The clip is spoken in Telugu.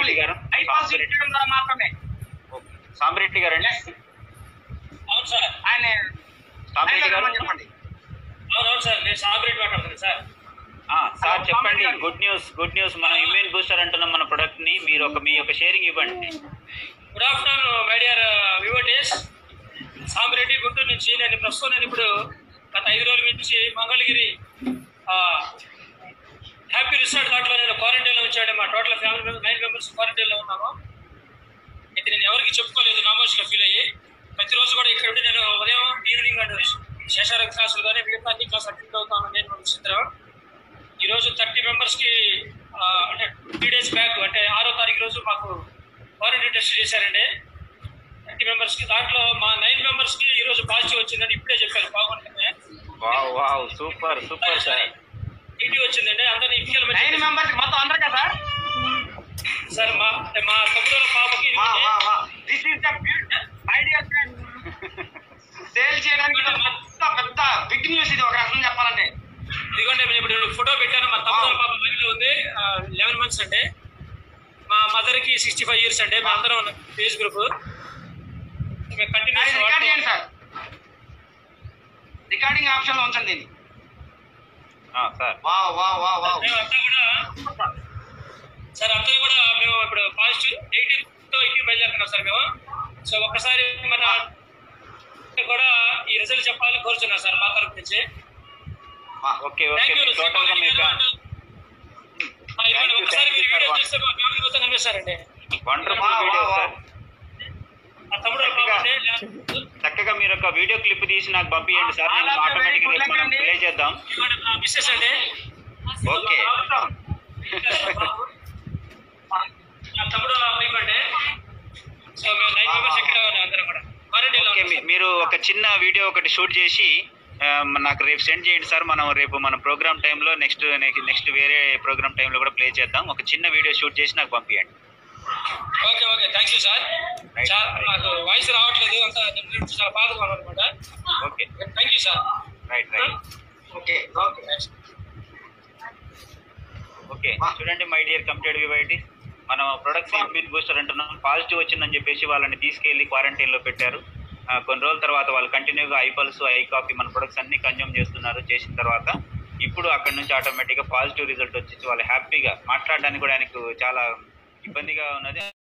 ఓన్లీ గారు ఐ పాజిటివ్ చేయడం ద్వారా మాత్రమే సాంబరెడ్డి గారండి అవును సార్ ఆయన సాంబరెడ్డి గారు చెప్పండి అవును అవును సార్ నేను సాబరేట్ మాట్లాడుతున్నాను సార్ ఆ, సార్ హలో, చెప్పండి సాంబరెడ్డి గారు. గుడ్ న్యూస్ గుడ్ న్యూస్ మనం ఇమ్యూన్ బూస్టర్ అంటున్నాం మన ప్రొడక్ట్ ని మీరు ఒక మీ యొక్క షేరింగ్ ఇవ్వండి గుడ్ ఆఫ్టర్నూన్ మై డియర్ వివోటేస్ సాంబరెడ్డి గుంటూరు నుంచి నేను ప్రస్తుతం నేను ఇప్పుడు గత ఐదు రోజుల నుంచి మంగళగిరి హ్యాపీ రిసార్ట్ దాంట్లో నేను క్వారంటైన్లో ఉంచాడు మా total family members nine members క్వారంటైన్లో ఉన్నాము అయితే నేను ఎవరికి చెప్పుకోలేదు నామోషిగా ఫీల్ అయ్యి ప్రతిరోజు కూడా ఇక్కడ ఉండి నేను ఉదయం ఈవినింగ్ అండ్ శేషారం క్లాసులు కానీ మిగతా అన్ని క్లాస్ అటెండ్ అవుతాను నేను మన చిత్రం ఈరోజు థర్టీ మెంబర్స్కి అంటే త్రీ డేస్ బ్యాక్ అంటే ఆరో తారీఖు రోజు మాకు క్వారంటైన్ టెస్ట్ చేశారండి థర్టీ మెంబర్స్కి దాంట్లో మా నైన్ మెంబర్స్కి ఈరోజు పాజిటివ్ వచ్చిందని ఇప్పుడే చెప్పారు బాగుంటుంది wow wow super super sir టీటీ వచ్చిందండి అందరినీ ఇంటికి నైన్ మెంబర్స్ మొత్తం అందరు కదా సార్ మా అంటే మా తమ్ముడు పాపకి వా వా వా this is the beautiful idea sale చేయడానికి ఇది పెద్ద పెద్ద బిగ్ న్యూస్ ఇది ఒక రకం చెప్పాలంటే ఇదిగోండి నేను ఇప్పుడు ఫోటో పెట్టాను మా తమ్ముడు పాప లైవ్లో ఉంది లెవెన్ మంత్స్ అండి మా మదర్కి సిక్స్టీ ఫైవ్ ఇయర్స్ అండి మేము అందరం ఫేస్ గ్రూప్ అది రికార్డ్ చేయండి సార్ రికార్డింగ్ ఆప్షన్ లో ఉంచండి దీన్ని ఆ, సార్ వా వా వా వా మేమంతా కూడా సార్ అంతా కూడా మేము ఇప్పుడు పాజిటివ్ ఎయిటీన్ తో ఇంటికి బయలుదేరుతున్నాం సార్ మేము సో ఒక్కసారి మన కూడా ఈ రిజల్ట్ చెప్పాలని కోరుచున్నాం సార్ మా తరపు నుంచి okay okay thank you total గా మీకు you, ఒకసారి thank you, మీరు sir. వీడియో చేస్తే మా ఫ్యామిలీ మొత్తం కనిపిస్తారండి wonderful Wow, video wow, sir ఆ తమ్ముడు గట్టిగా. పాపండి చక్కగా మీరు ఒక వీడియో క్లిప్ తీసి నాకు పంపించండి సార్ నేను చాలా ఆటోమేటిక్ very good మనం అండి. ప్లే చేద్దాం ఇదిగోండి మా మిస్సెస్ అండి ఓకే నా తమ్ముడు వైఫ్ అండి సో మేము నైన్ మెంబర్స్ ఇక్కడ ఉన్నాం అందరం కూడా క్వారంటైన్ ఓకే మీ- మీరు ఒక చిన్న వీడియో ఒకటి షూట్ చేసి ఆ, నాకు రేపు సెండ్ చేయండి సార్ మనం రేపు మన ప్రోగ్రామ్ టైంలో నెక్స్ట్ నెక్స్ట్ వేరే ప్రోగ్రామ్ టైంలో కూడా ప్లే చేద్దాం ఒక చిన్న వీడియో షూట్ చేసి నాకు పంపించండి okay okay thank you sir Right. చాలా నాకు వాయిస్ రావట్లేదు అంత చాలా బాధగా ఉన్నాను అనమాట okay thank you sir right right okay okay okay చూడండి మై డియర్ కంప్లీట్ వివైటీ మనం ప్రొడక్ట్స్ ఇమ్యూన్ బూస్టర్ అంటున్నాం పాజిటివ్ వచ్చిందని చెప్పేసి వాళ్ళని తీసుకెళ్లి క్వారంటైన్ లో పెట్టారు ఆ, కొన్ని రోజుల తర్వాత వాళ్ళు కంటిన్యూగా ఐ పల్స్ ఐ కాఫీ మన ప్రొడక్ట్స్ అన్ని కన్జ్యూమ్ చేస్తున్నారు చేసిన తర్వాత ఇప్పుడు అక్కడ నుంచి ఆటోమేటిక్గా పాజిటివ్ రిజల్ట్ వచ్చేసి వాళ్ళు హ్యాపీగా మాట్లాడడానికి కూడా ఆయనకు చాలా ఇబ్బందిగా ఉన్నది